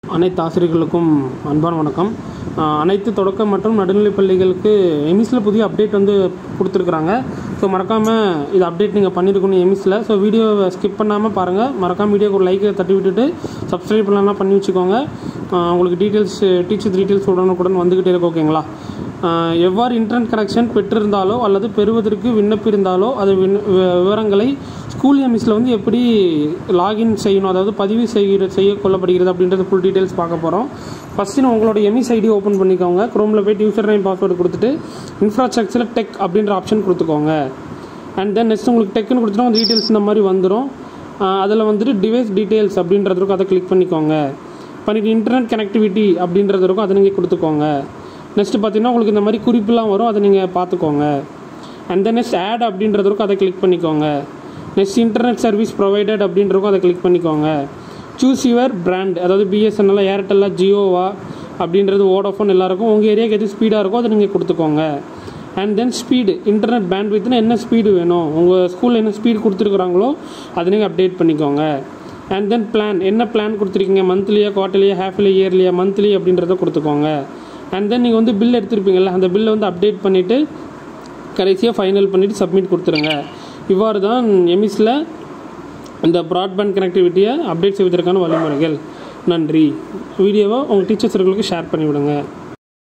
அனைத்து ஆசிரியர்களுக்கும் அன்பான வணக்கம் ஆஹ் அனைத்து தொடக்க மற்றும் நடுநிலைப் பள்ளிகளுக்கு எமிஸில் புதிய அப்டேட் வந்து கொடுத்துருக்குறாங்க ஸோ மறக்காமல் இது அப்டேட் நீங்கள் பண்ணியிருக்கணும் எமிஸில் ஸோ வீடியோவை ஸ்கிப் பண்ணாமல் பாருங்கள் மறக்காமல் வீடியோக்கு ஒரு லைக்கை தட்டி விட்டுட்டு சப்ஸ்கிரைப் பண்ணலாம் பண்ணி வச்சுக்கோங்க ஆஹ் உங்களுக்கு டீட்டெயில்ஸ் டீச்சர் டீட்டெயில்ஸ் உடனுக்குடன் வந்துக்கிட்டே இருக்கு ஓகேங்களா ஆஹ் எவ்வாறு இன்டர்நெட் கனெக்ஷன் பெற்றிருந்தாலோ அல்லது பெறுவதற்கு விண்ணப்பிருந்தாலோ அது விண்ண- வி- விவரங்களை ஸ்கூல் எமிஸில் வந்து எப்படி லாகின் செய்யணும் அதாவது பதிவு செய்கிற செய்ய கொள்ளப்படுகிறது அப்படின்றது ஃபுல் டீட்டெயில்ஸ் பார்க்க போகிறோம் ஃபஸ்ட்டு உங்களோட எமிஸ் ஐடி ஓப்பன் பண்ணிக்கோங்க க்ரோமில் போய் யூசர் நேம் பாஸ்வேர்டு கொடுத்துட்டு இன்ஃப்ராஸ்ட்ரக்சரில் டெக் அப்படின்ற ஆப்ஷன் கொடுத்துக்கோங்க அண்ட் தென் நெக்ஸ்ட் உங்களுக்கு டெக்குன்னு கொடுத்துட்டா டீட்டெயில்ஸ் இந்த மாதிரி வந்துடும் அதில் வந்துட்டு டிவைஸ் டீட்டெயில்ஸ் அப்படின்றது இருக்கும் அதை கிளிக் பண்ணிக்கோங்க பண்ணிட்டு இன்டர்நெட் கனெக்டிவிட்டி அப்படின்றது இருக்கும் அதை நீங்கள் கொடுத்துக்கோங்க நெக்ஸ்ட்டு பார்த்தீங்கன்னா உங்களுக்கு இந்த மாதிரி குறிப்புலாம் வரும் அதை நீங்கள் பார்த்துக்கோங்க அண்ட் தென் நெக்ஸ்ட் ஆட் அப்படின்றது இருக்கும் அதை கிளிக் பண்ணிக்கோங்க நெக்ஸ்ட் இன்டர்நெட் சர்வீஸ் ப்ரொவைடட் அப்படின்றக்கும் அதை கிளிக் பண்ணிக்கோங்க சூஸ் யுவர் பிராண்ட் அதாவது பிஎஸ்என்எல் ஏர்டெல்லா ஜியோவா அப்படின்றது வோடாஃபோன் எல்லாருக்கும் உங்கள் ஏரியாவுக்கு எது ஸ்பீடாக இருக்கோ அதை நீங்கள் கொடுத்துக்கோங்க and then speed internet band வித்னா என்ன ஸ்பீடு வேணும் உங்கள் ஸ்கூலில் என்ன ஸ்பீடு கொடுத்துருக்குறாங்களோ அதை நீங்கள் அப்டேட் பண்ணிக்கோங்க அண்ட் தென் பிளான் என்ன பிளான் கொடுத்துருக்கீங்க மந்த்லியா குவார்ட்டர்லியா ஹாஃப்லி இயர்லியா மந்த்லி அப்படின்றத கொடுத்துக்கோங்க அண்ட் தென் நீங்கள் வந்து பில் எடுத்திருப்பீங்கல்ல அந்த பில்லை வந்து அப்டேட் பண்ணிவிட்டு கடைசியாக ஃபைனல் பண்ணிவிட்டு சப்மிட் கொடுத்துருங்க இவ்வாறு தான் எமிஸில் இந்த ப்ராட்பேண்ட் கனெக்டிவிட்டியை அப்டேட் செய்வதற்கான வழிமுறைகள் நன்றி வீடியோவை உங்கள் டீச்சர்ஸ்களுக்கு ஷேர் பண்ணிவிடுங்க